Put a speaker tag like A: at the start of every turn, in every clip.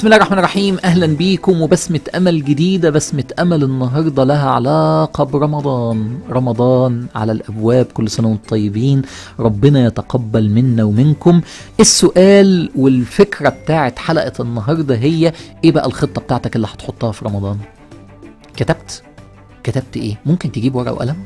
A: بسم الله الرحمن الرحيم اهلا بيكم وبسمة امل جديدة بسمة امل النهاردة لها علاقة برمضان رمضان على الابواب كل سنة وانتم طيبين ربنا يتقبل منا ومنكم السؤال والفكرة بتاعت حلقة النهاردة هي ايه بقى الخطة بتاعتك اللي هتحطها في رمضان كتبت كتبت ايه ممكن تجيب ورقة وقلم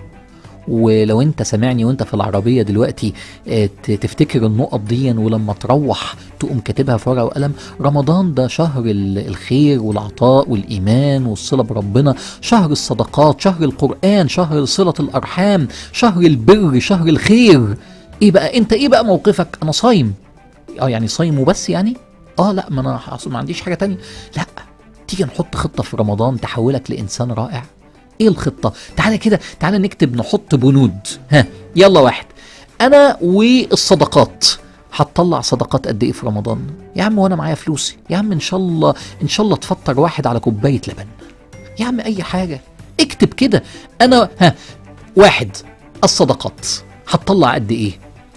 A: ولو انت سامعني وانت في العربية دلوقتي اه، ت- تفتكر النقط دي ولما تروح تقوم كاتبها في ورقة وقلم رمضان ده شهر ال- الخير والعطاء والإيمان والصلة بربنا شهر الصدقات شهر القرآن شهر صلة الأرحام شهر البر شهر الخير ايه بقى انت ايه بقى موقفك انا صايم اه يعني صايم وبس يعني اه لا ما انا حص- ما عنديش حاجة تانية لا تيجي نحط خطة في رمضان تحولك لإنسان رائع ايه الخطة تعالى كده تعالى نكتب نحط بنود ها يلا واحد انا والصدقات هتطلع صدقات قد ايه في رمضان يا عم وانا معايا فلوسي يا عم ان شاء الله ان شاء الله تفطر واحد على كوبايه لبن يا عم اي حاجه اكتب كده انا ها واحد الصدقات هتطلع قد ايه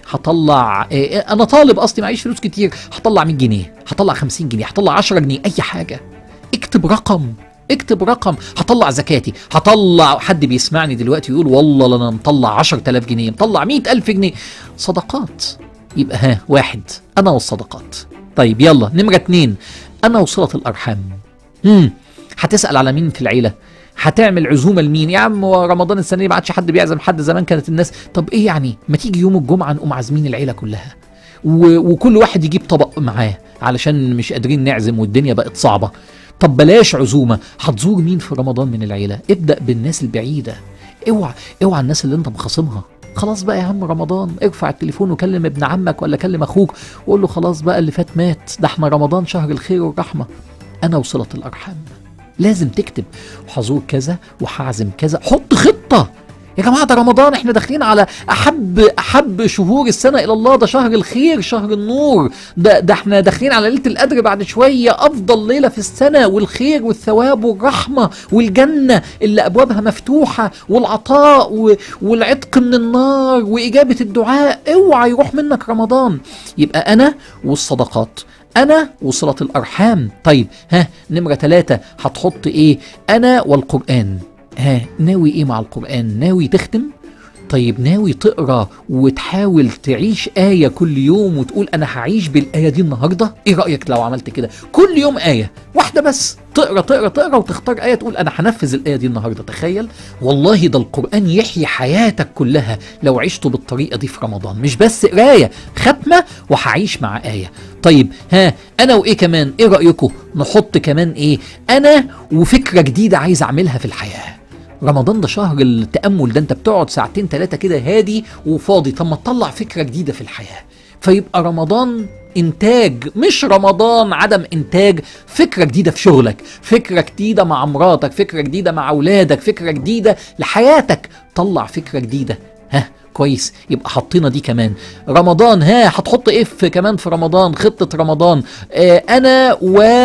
A: هطلع إيه انا طالب اصلي معيش فلوس كتير هطلع 100 جنيه هطلع 50 جنيه هطلع 10 جنيه اي حاجه اكتب رقم اكتب رقم هطلع زكاتي هطلع حد بيسمعني دلوقتي يقول والله لا انا مطلع 10000 جنيه مطلع 100000 جنيه صدقات يبقى ها واحد انا والصدقات طيب يلا نمرة اتنين انا وصلة الارحام امم هتسأل على مين في العيلة هتعمل عزومة لمين يا عم هو رمضان السنة دي ما عادش حد بيعزم حد زمان كانت الناس طب ايه يعني ما تيجي يوم الجمعة نقوم عازمين العيلة كلها و... وكل واحد يجيب طبق معاه علشان مش قادرين نعزم والدنيا بقت صعبة طب بلاش عزومة هتزور مين في رمضان من العيلة ابدأ بالناس البعيدة اوعى اوعى الناس اللي انت مخاصمها خلاص بقى يا عم رمضان ارفع التليفون وكلم ابن عمك ولا كلم اخوك وقول له خلاص بقى اللي فات مات ده احنا رمضان شهر الخير والرحمة انا وصلة الارحام لازم تكتب وهزور كذا وهعزم كذا حط خطة يا جماعة ده رمضان احنا داخلين على أحب أحب شهور السنة إلى الله ده شهر الخير شهر النور ده ده احنا داخلين على ليلة القدر بعد شوية أفضل ليلة في السنة والخير والثواب والرحمة والجنة اللي أبوابها مفتوحة والعطاء و- والعتق من النار وإجابة الدعاء اوعى يروح منك رمضان يبقى أنا والصدقات أنا وصلة الأرحام طيب ها نمرة ثلاثة هتحط إيه أنا والقرآن ها ناوي إيه مع القرآن ناوي تختم طيب ناوي تقرا وتحاول تعيش آية كل يوم وتقول أنا هعيش بالآية دي النهاردة؟ إيه رأيك لو عملت كده؟ كل يوم آية واحدة بس تقرا تقرا تقرا وتختار آية تقول أنا هنفذ الآية دي النهاردة تخيل والله ده القرآن يحيي حياتك كلها لو عشته بالطريقة دي في رمضان مش بس قراية ختمة وهعيش مع آية طيب ها أنا وإيه كمان؟ إيه رأيكم؟ نحط كمان إيه؟ أنا وفكرة جديدة عايز أعملها في الحياة رمضان ده شهر التأمل ده انت بتقعد ساعتين ثلاثة كده هادي وفاضي طب ما تطلع فكرة جديدة في الحياة فيبقى رمضان انتاج مش رمضان عدم انتاج فكرة جديدة في شغلك فكرة جديدة مع مراتك فكرة جديدة مع اولادك فكرة جديدة لحياتك طلع فكرة جديدة ها كويس يبقى حطينا دي كمان رمضان ها هتحط ايه في كمان في رمضان خطة رمضان آه انا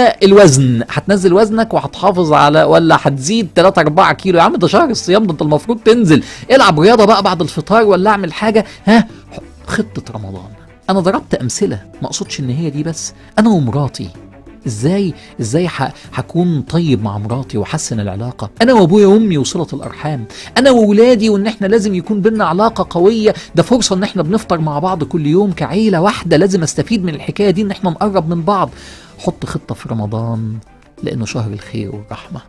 A: والوزن هتنزل وزنك وهتحافظ على ولا هتزيد 3 4 كيلو يا عم ده شهر الصيام ده انت المفروض تنزل العب رياضة بقى بعد الفطار ولا اعمل حاجة ها خطة رمضان انا ضربت امثلة ما اقصدش ان هي دي بس انا ومراتي ازاي ازاي ح- هكون طيب مع مراتي واحسن العلاقه انا وابويا وامي وصله الارحام انا واولادي وان احنا لازم يكون بينا علاقه قويه ده فرصه ان احنا بنفطر مع بعض كل يوم كعيله واحده لازم استفيد من الحكايه دي ان احنا نقرب من بعض حط خطه في رمضان لانه شهر الخير والرحمه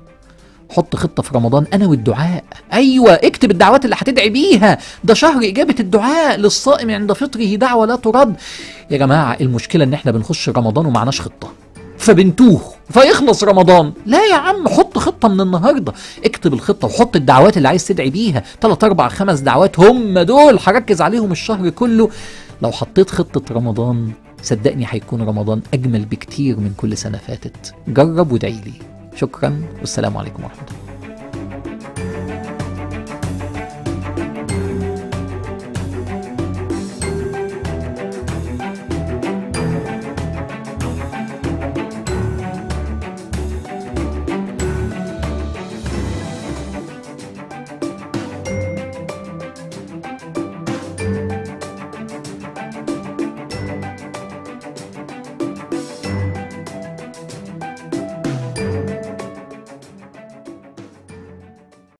A: حط خطه في رمضان انا والدعاء ايوه اكتب الدعوات اللي هتدعي بيها ده شهر اجابه الدعاء للصائم عند فطره دعوه لا ترد يا جماعه المشكله ان احنا بنخش رمضان ومعناش خطه فبنتوه فيخلص رمضان لا يا عم حط خطة من النهاردة اكتب الخطة وحط الدعوات اللي عايز تدعي بيها تلات اربع خمس دعوات هم دول هركز عليهم الشهر كله لو حطيت خطة رمضان صدقني هيكون رمضان اجمل بكتير من كل سنة فاتت جرب وادعي لي شكرا والسلام عليكم ورحمة الله